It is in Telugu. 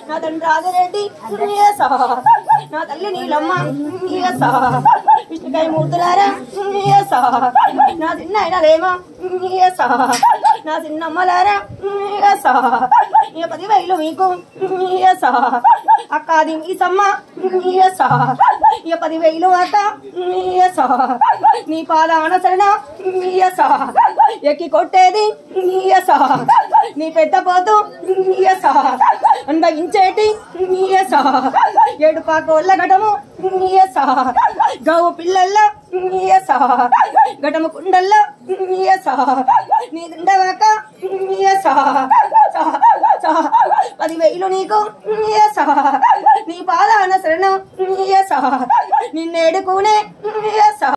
నా తండ్రి రాజరెడ్డి ఏసా నా తల్లి నీలమ్మ ఏసా విష్ణుకాయ మూర్తులారా ఏసా నా చిన్న అయినదేమో ఏసా నా చిన్నమ్మలారా ఏసా ఇక పది వేలు మీకు ఏసా అక్కాది ఈసమ్మ ఏసా ఇక పది వేలు అక్క ఏసా నీ పాదాన శరణ ఏసా ఎక్కి కొట్టేది ఏసా నీ పెద్ద పోతు ఏసా అందగించేటి ఏసా ఏడు పాకోళ్ళ ఘటము ఏసా గౌ పిల్లల్ల ఏసా ఘటము కుండల్ల ఏసా నీ దిండవాక ఏసా పదివేలు నీకు ఏసా నీ పాదాన శరణం ఏసా నిన్నేడుకునే ఏసా